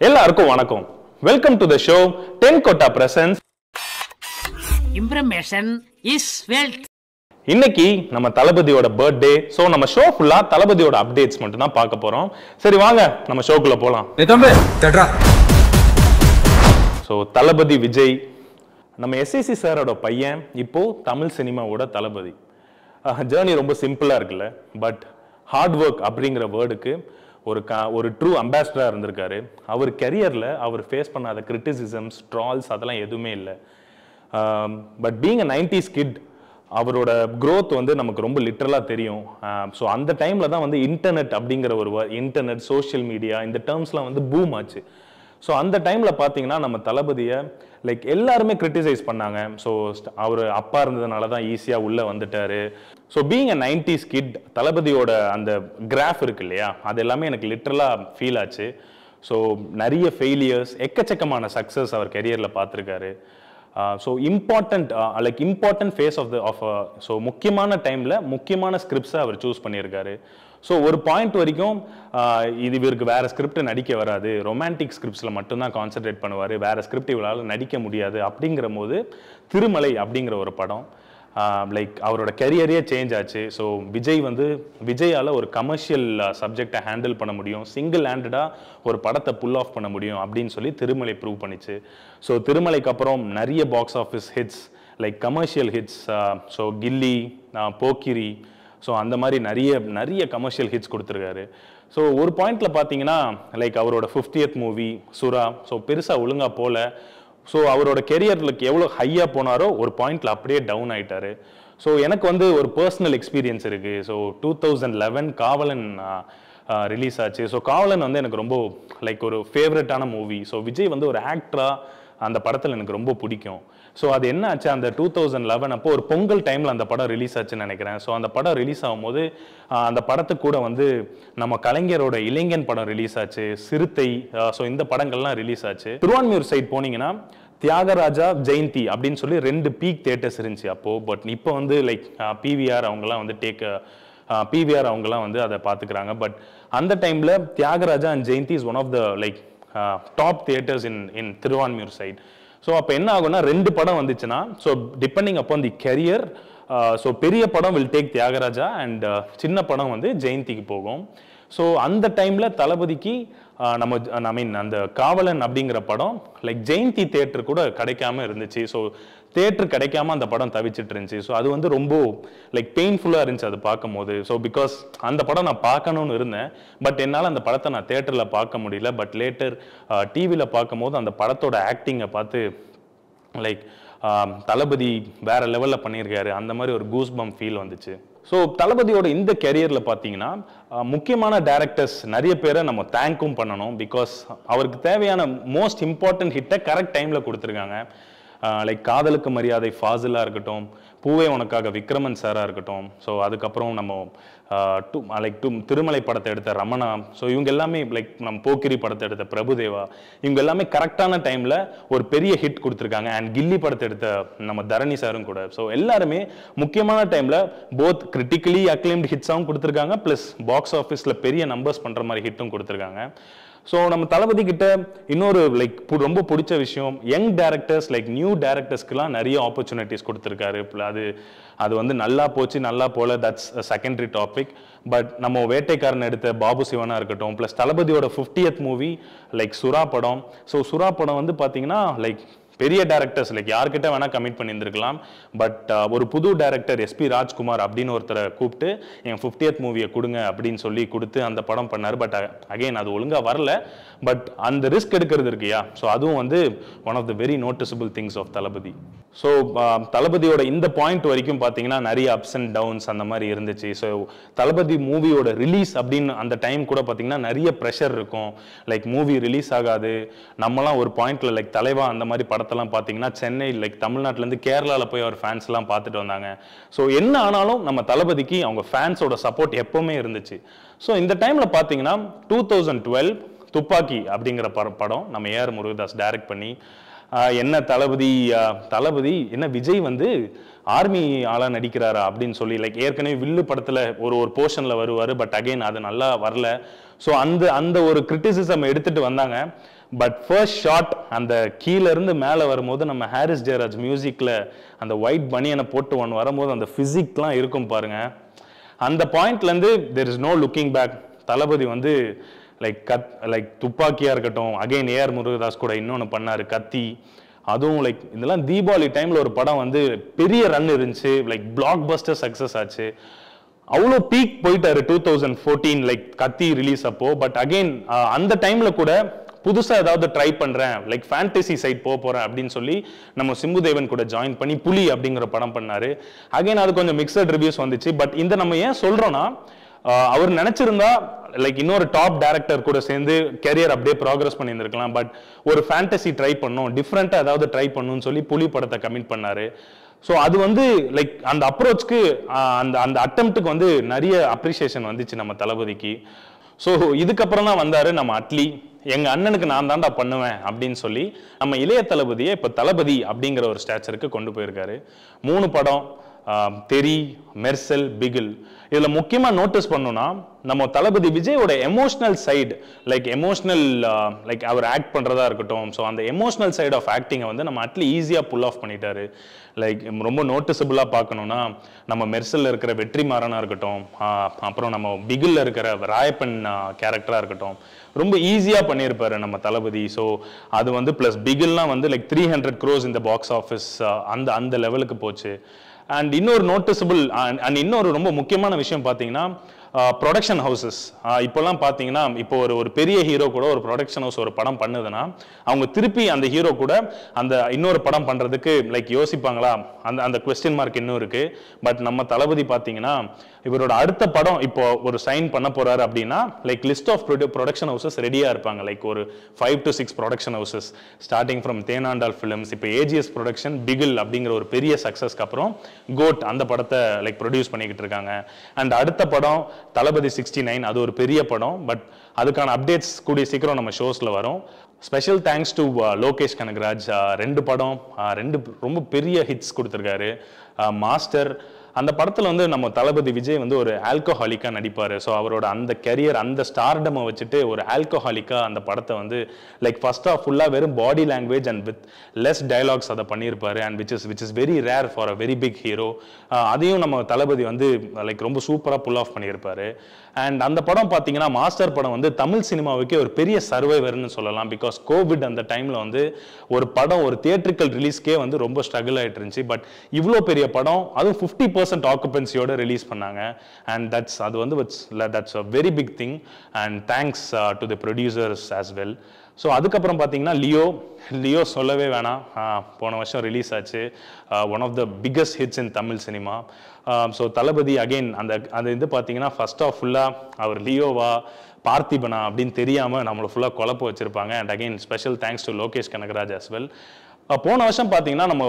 எல்லாருக்கும் வணக்கம் welcome to the show ten கோட்டா பிரசன்ஸ் Information is wealth. இன்னைக்கு நம்ம தளபதியோட பர்த்டே ஸோ நம்ம ஷோ ஃபுல்லா தளபதியோட அப்டேட்ஸ் மட்டும் தான் பார்க்க போறோம் சரி வாங்க நம்ம ஷோக்குள்ள போலாம் ஏ தம்பி தட்ரா ஸோ தளபதி விஜய் நம்ம எஸ்எஸ்சி சாரோட பையன் இப்போ தமிழ் சினிமாவோட தளபதி ஜேர்னி ரொம்ப சிம்பிளா இருக்குல்ல பட் ஹார்ட் ஒர்க் அப்படிங்கிற வேர்டுக்கு ஒரு க ஒரு ட்ரூ அம்பாசிடராக இருந்திருக்காரு அவர் கெரியரில் அவர் ஃபேஸ் பண்ணாத கிரிட்டிசிசம்ஸ் ட்ரால்ஸ் அதெல்லாம் எதுவுமே இல்லை but being a nineties kid அவரோட growth வந்து நமக்கு ரொம்ப லிட்டரலாக தெரியும் ஸோ அந்த டைமில் தான் வந்து இன்டர்நெட் அப்படிங்கிற ஒரு இன்டர்நெட் சோஷியல் மீடியா இந்த டேர்ம்ஸ்லாம் வந்து பூம் ஆச்சு ஸோ அந்த டைமில் பார்த்தீங்கன்னா நம்ம தளபதியை லைக் எல்லாருமே கிரிட்டிசைஸ் பண்ணாங்க ஸோ அவர் அப்பா இருந்ததுனால தான் ஈஸியாக உள்ளே வந்துட்டாரு so being a nineties kid தளபதியோட அந்த கிராஃப் இருக்கு இல்லையா அது எல்லாமே எனக்கு லிட்ரலாக ஃபீல் ஆச்சு ஸோ நிறைய ஃபெயிலியர்ஸ் எக்கச்சக்கமான சக்ஸஸ் அவர் கெரியரில் பார்த்துருக்காரு so important like important phase of the off so முக்கியமான டைமில் முக்கியமான ஸ்கிரிப்ட்ஸை அவர் சூஸ் பண்ணியிருக்காரு ஸோ ஒரு பாயிண்ட் வரைக்கும் ஆஹ் இது இவருக்கு வேற ஸ்கிரிப்ட் நடிக்க வராது ரொமான்டிக் ஸ்கிரிப்ட்ஸில் மட்டும்தான் கான்சென்ட்ரேட் பண்ணுவார் வேற ஸ்கிரிப்ட் இவரால் நடிக்க முடியாது அப்படிங்கிற போது திருமலை அப்படிங்கிற ஒரு படம் லைக் அவரோட கெரியரே சேஞ்ச் ஆச்சு ஸோ விஜய் வந்து விஜயால் ஒரு கமர்ஷியல் சப்ஜெக்டை ஹேண்டில் பண்ண முடியும் சிங்கிள் ஹேண்டடாக ஒரு படத்தை புல் ஆஃப் பண்ண முடியும் அப்படின்னு சொல்லி திருமலை ப்ரூவ் பண்ணிச்சு ஸோ திருமலைக்கு அப்புறம் நிறைய box office hits like commercial hits so Ghilli ah Pokkiri so அந்த மாதிரி நிறைய நிறைய கமர்ஷியல் ஹிட்ஸ் கொடுத்துருக்காரு ஸோ ஒரு பாயிண்ட்ல பார்த்தீங்கன்னா லைக் அவரோட ஃபிஃப்டியத் மூவி சுறா ஸோ பெருசாக ஒழுங்காக போல ஸோ அவரோட கெரியரில் எவ்வளோ ஹையாக போனாரோ ஒரு பாயிண்ட்ல அப்படியே டவுன் ஆயிட்டாரு ஸோ எனக்கு வந்து ஒரு பர்சனல் எக்ஸ்பீரியன்ஸ் இருக்கு so two thousand eleven Kaavalan release ஆச்சு ஸோ காவலன் வந்து எனக்கு ரொம்ப லைக் ஒரு ஃபேவரட்டான மூவி ஸோ விஜய் வந்து ஒரு ஆக்டரா அந்த படத்தில் எனக்கு ரொம்ப பிடிக்கும் ஸோ அது என்ன ஆச்சு அந்த டூ தௌசண்ட் லெவன் அப்போ ஒரு பொங்கல் டைமில் அந்த படம் ரிலீஸ் ஆச்சுன்னு நினைக்கிறேன் ஸோ அந்த படம் ரிலீஸ் ஆகும்போது ஆஹ், அந்த படத்துக்கு கூட வந்து நம்ம கலைஞரோட இளைஞன் படம் ரிலீஸ் ஆச்சு சிறுத்தை ஸோ இந்த படங்கள்லாம் ரிலீஸ் ஆச்சு திருவான்மியூர் சைட் போனீங்கன்னா தியாகராஜா ஜெயந்தி அப்படின்னு சொல்லி ரெண்டு பீக் தேட்டர்ஸ் இருந்துச்சு அப்போ பட் இப்போ வந்து லைக் பிவிஆர் அவங்கெல்லாம் வந்து டேக் பிவிஆர் அவங்கெல்லாம் வந்து அதை பார்த்துக்கிறாங்க பட் அந்த டைமில் Thyagaraja and Jayanthi is one of the like top theatres in in Thiruvanmiyur side so அப்போ என்ன ஆகும்னா ரெண்டு படம் வந்துச்சுன்னா so depending upon the career so பெரிய படம் வில் டேக் தியாகராஜா அண்ட் சின்ன படம் வந்து ஜெயந்திக்கு போகும் ஸோ அந்த டைமில் தளபதிக்கு ஆஹ், நம்ம ஐ மீன் அந்த காவலன் அப்படிங்கிற படம் லைக் ஜெயந்தி தேட்டர் கூட கிடைக்காம இருந்துச்சு ஸோ தேட்டர் கிடைக்காம அந்த படம் தவிச்சிட்டு இருந்துச்சு ஸோ அது வந்து ரொம்ப லைக் பெயின்ஃபுல்லாக இருந்துச்சு அது பார்க்கும்போது ஸோ பிகாஸ் அந்த படம் நான் பார்க்கணும்னு இருந்தேன் பட் என்னால் அந்த படத்தை நான் தேட்டரில் பார்க்க முடியல பட் லேட்டர் டிவியில் பார்க்கும்போது அந்த படத்தோட ஆக்டிங்கை பார்த்து லைக் தளபதி வேற லெவலில் பண்ணியிருக்காரு அந்த மாதிரி ஒரு கூஸ் பம் ஃபீல் வந்துச்சு ஸோ தளபதியோட இந்த கெரியரில் பார்த்தீங்கன்னா ஆஹ், முக்கியமான டேரக்டர்ஸ் நிறைய பேரை நம்ம தேங்க்கும் பண்ணணும் பிகாஸ் அவருக்கு தேவையான மோஸ்ட் இம்பார்ட்டன்ட் ஹிட்டை கரெக்ட் டைமில் கொடுத்துருக்காங்க லைக் காதலுக்கு மரியாதை ஃபாசிலாக இருக்கட்டும் பூவே உனக்காக விக்ரமன் சாராக இருக்கட்டும் ஸோ அதுக்கப்புறம் நம்ம டூ லைக் டூ திருமலை படத்தை எடுத்த ரமணா ஸோ இவங்க எல்லாமே லைக் நம்ம போக்கிரி படத்தை எடுத்த பிரபுதேவா இவங்க எல்லாமே கரெக்டான டைமில் ஒரு பெரிய ஹிட் கொடுத்துருக்காங்க அண்ட் கில்லி படத்தை எடுத்த நம்ம தரணி சாரும் கூட ஸோ எல்லாருமே முக்கியமான டைமில் போத் கிரிட்டிக்கலி அக்ளைம்டு ஹிட்ஸாகவும் கொடுத்துருக்காங்க ப்ளஸ் பாக்ஸ் ஆஃபீஸில் பெரிய நம்பர்ஸ் பண்ணுற மாதிரி ஹிட்டும் கொடுத்துருக்காங்க ஸோ நம்ம தளபதி கிட்ட இன்னொரு லைக் ரொம்ப பிடிச்ச விஷயம் யங் டேரக்டர்ஸ் லைக் நியூ டேரக்டர்ஸ்க்குலாம் நிறைய ஆப்பர்ச்சுனிட்டிஸ் கொடுத்துருக்காரு Pl- அது அது வந்து நல்லா போச்சு நல்லா போல தட்ஸ் செகண்டரி டாபிக் பட் நம்ம வேட்டைக்காரன் எடுத்த பாபு சிவனா இருக்கட்டும் ப்ளஸ் தளபதியோட ஃபிஃப்டியத் மூவி லைக் சுறா படம் ஸோ சுறா படம் வந்து பார்த்தீங்கன்னா லைக் பெரிய டேரக்டர்ஸ் லைக் யார்கிட்ட வேணா கமிட் பண்ணியிருந்திருக்கலாம் பட் ஒரு புது டேரக்டர் எஸ்பி ராஜ்குமார் அப்படின்னு ஒருத்தரை கூப்பிட்டு என் ஃபிஃப்டியத் மூவியை கொடுங்க அப்படின்னு சொல்லி கொடுத்து அந்த படம் பண்ணார் பட் அகைன் அது ஒழுங்கா வரல பட் அந்த ரிஸ்க் எடுக்கிறது இருக்கியா ஸோ அதுவும் வந்து one of the very noticeable things of Thalapathy so தளபதியோட இந்த பாயிண்ட் வரைக்கும் பார்த்தீங்கன்னா நிறைய அப்ஸ் அண்ட் டவுன்ஸ் அந்த மாதிரி இருந்துச்சு ஸோ தளபதி மூவியோட ரிலீஸ் அப்படின்னு அந்த டைம் கூட பார்த்தீங்கன்னா நிறைய ப்ரெஷர் இருக்கும் லைக் மூவி ரிலீஸ் ஆகாது நம்மலாம் ஒரு பாயிண்ட்ல லைக் தலைவா அந்த மாதிரி படத்தெல்லாம் பார்த்தீங்கன்னா சென்னை லைக் தமிழ்நாட்டிலேருந்து கேரளாவில் போய் அவர் ஃபேன்ஸ் எல்லாம் பார்த்துட்டு வந்தாங்க ஸோ என்ன ஆனாலும் நம்ம தளபதிக்கு அவங்க ஃபேன்ஸோட சப்போர்ட் எப்பவுமே இருந்துச்சு ஸோ இந்த டைம்ல பார்த்தீங்கன்னா டூ தௌசண்ட் டுவெல் துப்பாக்கி அப்படிங்கிற பட- படம் நம்ம ஏஆர் முருகதாஸ் டைரக்ட் பண்ணி ஆஹ் என்ன தளபதி ஆஹ் தளபதி என்ன விஜய் வந்து ஆர்மி ஆளா நடிக்கிறாரா அப்படின்னு சொல்லி லைக் ஏற்கனவே வில்லு படத்துல ஒரு ஒரு போர்ஷன்ல வருவாரு பட் அகைன் அது நல்லா வரல ஸோ அந்த அந்த ஒரு கிரிட்டிசிசம் எடுத்துட்டு வந்தாங்க பட் ஃபர்ஸ்ட் ஷாட் அந்த கீழ இருந்து மேலே வரும்போது நம்ம ஹாரிஸ் ஜெயராஜ் மியூசிக்கில் அந்த ஒயிட் பனியனை போட்டு ஒன்று வரும்போது அந்த ஃபிசிக்லாம் இருக்கும் பாருங்க அந்த பாயிண்ட்லேருந்து there is no looking back Thalapathy வந்து லைக் கத் லைக் துப்பாக்கியாக இருக்கட்டும் அகைன் ஏஆர் முருகதாஸ் கூட இன்னொன்று பண்ணார் கத்தி அதுவும் லைக் இதெல்லாம் தீபாவளி டைமில் ஒரு படம் வந்து பெரிய ரன் இருந்துச்சு லைக் பிளாக் பஸ்டர் சக்ஸஸ் ஆச்சு அவ்வளோ பீக் போயிட்டாரு two thousand fourteen like Kaththi release அப்போ பட் அகைன் அந்த டைம்ல கூட புதுசா ஏதாவது ட்ரை பண்றேன் லைக் ஃபேண்டசி சைட் போக போறேன் அப்படின்னு சொல்லி நம்ம சிம்புதேவன் கூட ஜாயின் பண்ணி புலி அப்படிங்கிற படம் பண்ணாரு அகைன் அது கொஞ்சம் மிக்சட் ரிவ்யூஸ் வந்துச்சு பட் இந்த நம்ம ஏன் சொல்றோம்னா ஆஹ் அவர் நினைச்சிருந்தா லைக் இன்னொரு டாப் டைரக்டர் கூட சேர்ந்து கெரியர் அப்படியே ப்ராக்ரஸ் பண்ணியிருந்திருக்கலாம் பட் ஒரு ஃபேண்டசி ட்ரை பண்ணும் டிஃப்ரெண்ட்டாக ஏதாவது ட்ரை பண்ணணும்னு சொல்லி புலி படத்தை கமிட் பண்ணாரு ஸோ அது வந்து லைக் அந்த அப்ரோச்க்கு அந்த அந்த அட்டம்ப்ட்டுக்கு வந்து நிறைய அப்ரிசியேஷன் வந்துச்சு நம்ம தளபதிக்கு ஸோ இதுக்கப்புறம் தான் வந்தாரு நம்ம அட்லி எங்க அண்ணனுக்கு நான் தான்டா பண்ணுவேன் அப்படின்னு சொல்லி நம்ம இளைய தளபதியை இப்போ தளபதி அப்படிங்கிற ஒரு ஸ்டாச்சருக்கு கொண்டு போயிருக்காரு மூணு படம் ஆஹ், தெரி மெர்சல் பிகில் இதுல முக்கியமா நோட்டீஸ் பண்ணோம்னா நம்ம தளபதி விஜயோட emotional side like emotional like அவர் ஆக்ட் பண்றதா இருக்கட்டும் ஸோ அந்த எமோஷனல் சைடு ஆஃப் ஆக்டிங்கை வந்து நம்ம அட்லி ஈஸியாக புல் ஆஃப் பண்ணிட்டாரு லைக் ரொம்ப நோட்டிசபிளாக பார்க்கணும்னா நம்ம மெர்சல்ல இருக்கிற வெற்றிமாறனா இருக்கட்டும் ஆஹ், அப்புறம் நம்ம பிகில்ல இருக்கிற ராயப்பன் கேரக்டராக இருக்கட்டும் ரொம்ப ஈஸியாக பண்ணியிருப்பாரு நம்ம தளபதி ஸோ அது வந்து ப்ளஸ் பிகில்லாம் வந்து லைக் த்ரீ ஹண்ட்ரட் க்ரோஸ் இந்த பாக்ஸ் ஆஃபீஸ் அந்த அந்த லெவலுக்கு போச்சு அண்ட் இன்னொரு நோட்டிசபிள் அண்ட் இன்னொரு ரொம்ப முக்கியமான விஷயம் பார்த்தீங்கன்னா ப்ரொடக்ஷன் ஹவுசஸ் இப்போல்லாம் பார்த்தீங்கன்னா இப்போ ஒரு ஒரு பெரிய ஹீரோ கூட ஒரு ப்ரொடக்ஷன் ஹவுஸ் ஒரு படம் பண்ணுதுன்னா அவங்க திருப்பி அந்த ஹீரோ கூட அந்த இன்னொரு படம் பண்ணுறதுக்கு லைக் யோசிப்பாங்களா அந்த அந்த கொஸ்டின் மார்க் இன்னும் இருக்கு பட் நம்ம தளபதி பார்த்தீங்கன்னா இவரோட அடுத்த படம் இப்போ ஒரு சைன் பண்ண போறாரு அப்படின்னா like list of production houses ரெடியாக இருப்பாங்க லைக் ஒரு five to six production houses starting from Thenandal Films இப்போ ஏஜிஎஸ் ப்ரொடக்ஷன் பிகில் அப்படிங்கிற ஒரு பெரிய சக்ஸஸ்க்கு அப்புறம் கோட் அந்த படத்தை லைக் ப்ரொடியூஸ் பண்ணிக்கிட்டு இருக்காங்க அண்ட் அடுத்த படம் தளபதி சிக்ஸ்டி நைன் அது ஒரு பெரிய படம் பட் அதுக்கான அப்டேட்ஸ் கூடிய சீக்கிரம் நம்ம ஷோஸில் வரும் special thanks to Lokesh Kanagaraj uh, ரெண்டு படம் uh, ரெண்டு ரொம்ப பெரிய ஹிட்ஸ் கொடுத்துருக்காரு மாஸ்டர் அந்த படத்தில் வந்து நம்ம தளபதி விஜய் வந்து ஒரு ஆல்கோஹாலிக்காக நடிப்பார் ஸோ அவரோட அந்த கெரியர் அந்த ஸ்டார்டமை வச்சுட்டு ஒரு ஆல்கோஹாலிக்காக அந்த படத்தை வந்து லைக் ஃபர்ஸ்ட் ஆஃப் ஃபுல்லாக வெறும் body language and with less dialogues அதை பண்ணியிருப்பாரு and which is which is very rare for a very big hero அதையும் நம்ம தளபதி வந்து லைக் ரொம்ப சூப்பராக புல் ஆஃப் பண்ணியிருப்பாரு அண்ட் அந்த படம் பார்த்தீங்கன்னா மாஸ்டர் படம் வந்து தமிழ் சினிமாவுக்கே ஒரு பெரிய சர்வைவர்னு சொல்லலாம் பிகாஸ் கோவிட் அந்த டைமில் வந்து ஒரு படம் ஒரு தியேட்ரிக்கல் ரிலீஸ்க்கே வந்து ரொம்ப ஸ்ட்ரகிள் ஆகிட்டு இருந்துச்சு பட் இவ்வளோ பெரிய படம் அதுவும் ஃபிஃப்டி பர்சன்ட் ஆக்குபென்சியோட ரிலீஸ் பண்ணாங்க அண்ட் தட்ஸ் அது வந்து that's a very big thing and thanks to the producers as well so அதுக்கப்புறம் பார்த்தீங்கன்னா லியோ லியோ சொல்லவே வேணாம் ஆஹ் போன வருஷம் ரிலீஸ் ஆச்சு one of the biggest hits in Tamil cinema so Thalapathy again அந்த அது இது பார்த்தீங்கன்னா ஃபர்ஸ்ட் ஆஃப் ஃபுல்லாக அவர் லியோவா பார்த்திபனா அப்படின்னு தெரியாமல் நம்மளை ஃபுல்லாக குழப்ப வச்சிருப்பாங்க and again special thanks to Lokesh Kanagaraj as well போன வருஷம் பார்த்தீங்கன்னா நம்ம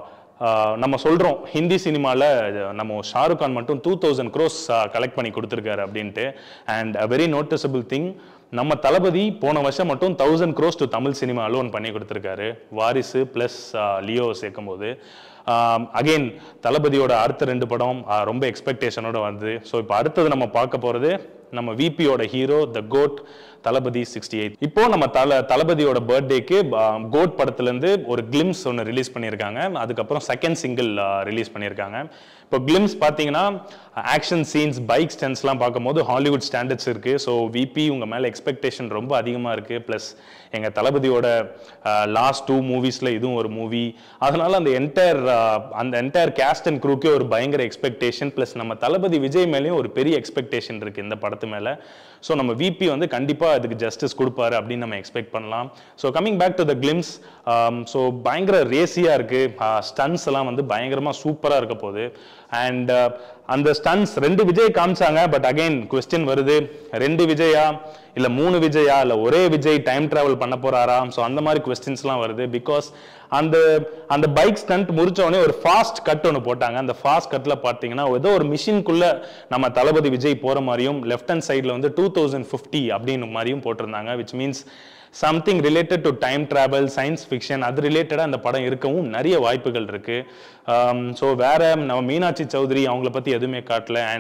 ஆஹ் நம்ம சொல்கிறோம் ஹிந்தி சினிமாவில் நம்ம ஷாருக் கான் மட்டும் டூ தௌசண்ட் க்ரோஸ் கலெக்ட் பண்ணி கொடுத்துருக்காரு அப்படின்ட்டு and a very noticeable thing நம்ம தளபதி போன வருஷம் மட்டும் thousand gross to Tamil cinema alone பண்ணி கொடுத்துருக்காரு வாரிசு ப்ளஸ் லியோ சேர்க்கும் போது அகெயின் தளபதியோட அடுத்த ரெண்டு படம் ஆஹ் ரொம்ப எக்ஸ்பெக்டேஷனோட வந்து ஸோ இப்போ அடுத்தது நம்ம பார்க்க போகிறது நம்ம விபியோட hero the GOAT Thalapathy sixty eight இப்போ நம்ம தல தளபதியோட பர்த்டேக்கு கோட் படத்துலேருந்து ஒரு கிளிம்ஸ் ஒன்று ரிலீஸ் பண்ணியிருக்காங்க அதுக்கப்புறம் செகண்ட் சிங்கிள் ரிலீஸ் பண்ணியிருக்காங்க இப்போ கிளிம்ஸ் பார்த்தீங்கன்னா ஆக்ஷன் சீன்ஸ் பைக் ஸ்டன்ஸ்லாம் பார்க்கும்போது ஹாலிவுட் ஸ்டாண்டர்ட்ஸ் இருக்கு ஸோ விபி உங்கள் மேலே எக்ஸ்பெக்டேஷன் ரொம்ப அதிகமாக இருக்கு ப்ளஸ் எங்கள் தளபதியோட லாஸ்ட் டூ மூவிஸில் இதுவும் ஒரு மூவி அதனால அந்த என்டையர் அந்த என்டையர் கேஸ்ட் அண்ட் க்ரூக்கே ஒரு பயங்கர எக்ஸ்பெக்டேஷன் ப்ளஸ் நம்ம தளபதி விஜய் மேலேயும் ஒரு பெரிய எக்ஸ்பெக்டேஷன் இருக்கு இந்த படத்து மேலே ஸோ நம்ம விபி வந்து கண்டிப்பாக அதுக்கு ஜஸ்டிஸ் கொடுப்பாரு அப்படின்னு நம்ம எக்ஸ்பெக்ட் பண்ணலாம் so coming back to the glimpse so பயங்கர ரேசியாக இருக்கு ஸ்டன்ஸ் எல்லாம் வந்து பயங்கரமாக சூப்பராக இருக்க போகுது அண்ட் அந்த ஸ்டன்ஸ் ரெண்டு விஜய் காமிச்சாங்க பட் அகைன் கொஸ்டின் வருது ரெண்டு விஜயா இல்ல மூணு விஜயா இல்ல ஒரே விஜய் டைம் டிராவல் பண்ண போறாரா ஸோ அந்த மாதிரி கொஸ்டின்ஸ்லாம் வருது பிகாஸ் அந்த அந்த பைக் ஸ்டண்ட் முடிச்ச உடனே ஒரு ஃபாஸ்ட் கட் ஒன்று போட்டாங்க அந்த ஃபாஸ்ட் கட்ல பார்த்தீங்கன்னா ஏதோ ஒரு மிஷின்குள்ள நம்ம தளபதி விஜய் போற மாதிரியும் லெஃப்ட் ஹேண்ட் சைடில் வந்து டூ தௌசண்ட் ஃபிஃப்டி அப்படின்னு மாதிரியும் போட்டிருந்தாங்க which means something related to time travel science fiction அது ரிலேட்டடாக அந்த படம் இருக்கவும் நிறைய வாய்ப்புகள் இருக்கு ஸோ வேற நம்ம மீனாட்சி சௌத்ரி அவங்கள பற்றி எதுவுமே காட்டல அண்ட்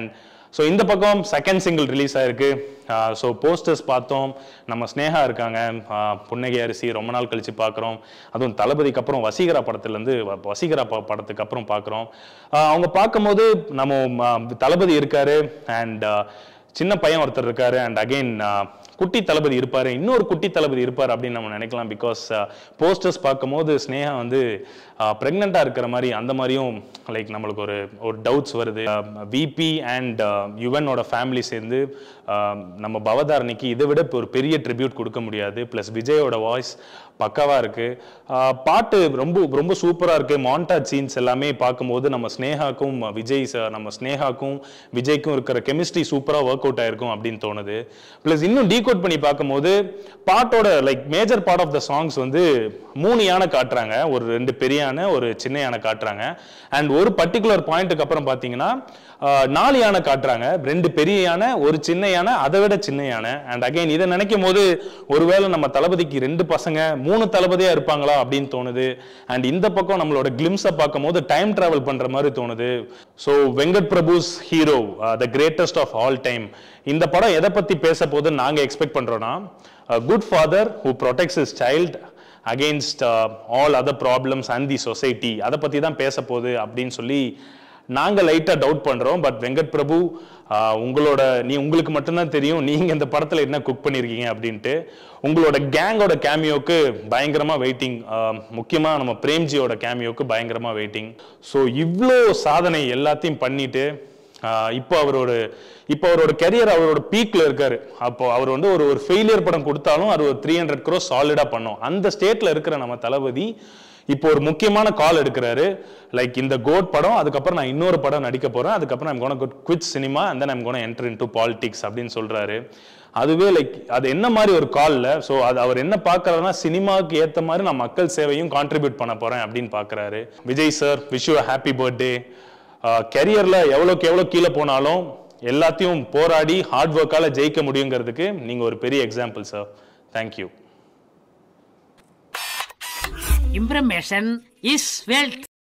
ஸோ இந்த பக்கம் செகண்ட் சிங்கிள் ரிலீஸ் ஆயிருக்கு ஸோ போஸ்டர்ஸ் பார்த்தோம் நம்ம ஸ்னேகா இருக்காங்க ஆஹ் புன்னகை அரிசி ரொம்ப நாள் கழிச்சு பார்க்குறோம் அதுவும் தளபதிக்கு அப்புறம் வசீகரா படத்துலேருந்து வசீகரா ப- படத்துக்கு அப்புறம் பார்க்குறோம் அவங்க பார்க்கும்போது நம்ம ஆஹ் தளபதி இருக்காரு அண்ட் சின்ன பையன் ஒருத்தர் இருக்காரு அண்ட் அகைன் குட்டி தளபதி இருப்பாரு இன்னொரு குட்டி தளபதி இருப்பார் அப்படின்னு நம்ம நினைக்கலாம் பிகாஸ் போஸ்டர்ஸ் பார்க்கும்போது ஸ்னேகா வந்து ப்ரெக்னெண்ட்டாக இருக்கிற மாதிரி அந்த மாதிரியும் லைக் நம்மளுக்கு ஒரு ஒரு டவுட்ஸ் வருது விபி அண்ட் யுவனோட ஃபேமிலி சேர்ந்து ஆஹ் நம்ம பவதாரணிக்கு இதை விட இப்ப ஒரு பெரிய ட்ரிபியூட் கொடுக்க முடியாது ப்ளஸ் விஜயோட வாய்ஸ் பக்காவாக இருக்கு ஆஹ் பாட்டு ரொம்ப ரொம்ப சூப்பராக இருக்கு மாண்டாஜ் சீன்ஸ் எல்லாமே பார்க்கும்போது நம்ம ஸ்னேகாக்கும் விஜய் sir, நம்ம ஸ்னேகாக்கும் விஜய்க்கும் இருக்கிற கெமிஸ்ட்ரி சூப்பராக ஒர்க் அவுட் ஆயிருக்கும் அப்படின்னு தோணுது ப்ளஸ் இன்னும் டீகோட் பண்ணி பார்க்கும்போது பாட்டோட like major part of the songs வந்து மூணு யானை காட்டுறாங்க ஒரு ரெண்டு பெரிய யானை ஒரு சின்ன யானை காட்டுறாங்க அண்ட் ஒரு பர்டிகுலர் பாயிண்ட்டுக்கு அப்புறம் பார்த்தீங்கன்னா ஆஹ், நாலு யானை காட்டுறாங்க ரெண்டு பெரிய யானை ஒரு சின்ன யானை அதை விட சின்ன யானை அண்ட் அகைன் இதை நினைக்கும் போது ஒருவேளை நம்ம தளபதிக்கு ரெண்டு பசங்க மூணு தளபதியா இருப்பாங்களா அப்படின்னு தோணுது அண்ட் இந்த பக்கம் நம்மளோட கிளிம்ஸை பார்க்கும் போது டைம் டிராவல் பண்ற மாதிரி தோணுது so Venkat Prabhu's hero the greatest of all time இந்த படம் எதை பத்தி பேச போகுதுன்னு நாங்க எக்ஸ்பெக்ட் பண்றோம்னா good father who protects his child against all other problems and the society அதை பற்றி தான் பேச போகுது அப்படின்னு சொல்லி நாங்கள் லைட்டாக டவுட் பண்ணுறோம் பட் வெங்கட் பிரபு ஆஹ், உங்களோட நீ உங்களுக்கு மட்டும்தான் தெரியும் நீங்கள் இந்த படத்தில் என்ன குக் பண்ணியிருக்கீங்க அப்படின்ட்டு உங்களோட கேங்கோட கேமியோக்கு பயங்கரமாக வெயிட்டிங் முக்கியமாக நம்ம பிரேம்ஜியோட கேமியோக்கு பயங்கரமாக வெயிட்டிங் ஸோ இவ்வளோ சாதனை எல்லாத்தையும் பண்ணிட்டு ஆஹ் இப்போ அவரோட இப்போ அவரோட கெரியர் அவரோட பீக்ல இருக்காரு அப்போ அவர் வந்து ஒரு ஒரு ஃபெயிலியர் படம் கொடுத்தாலும் அது ஒரு த்ரீ ஹண்ட்ரட் க்ரோ சாலிடா பண்ணும் அந்த ஸ்டேட்ல இருக்கிற நம்ம தளபதி இப்போ ஒரு முக்கியமான கால் எடுக்கிறாரு லைக் இந்த கோட் படம் அதுக்கப்புறம் நான் இன்னொரு படம் நடிக்க போறேன் அதுக்கப்புறம் I'm gonna quit cinema and then I'm gonna enter into politics அப்படின்னு சொல்றாரு அதுவே லைக் அது என்ன மாதிரி ஒரு கால்ல ஸோ அது அவர் என்ன பார்க்கறாருன்னா சினிமாவுக்கு ஏத்த மாதிரி நான் மக்கள் சேவையும் கான்ட்ரிபியூட் பண்ண போறேன் அப்படின்னு பார்க்கறாரு Vijay sir wish you happy birthday கெரியர்ல எவ்வளோக்கு எவ்வளோ கீழே போனாலும் எல்லாத்தையும் போராடி ஹார்ட் ஒர்க்கால ஜெயிக்க முடியுங்கிறதுக்கு நீங்க ஒரு பெரிய example sir thank you Information is wealth.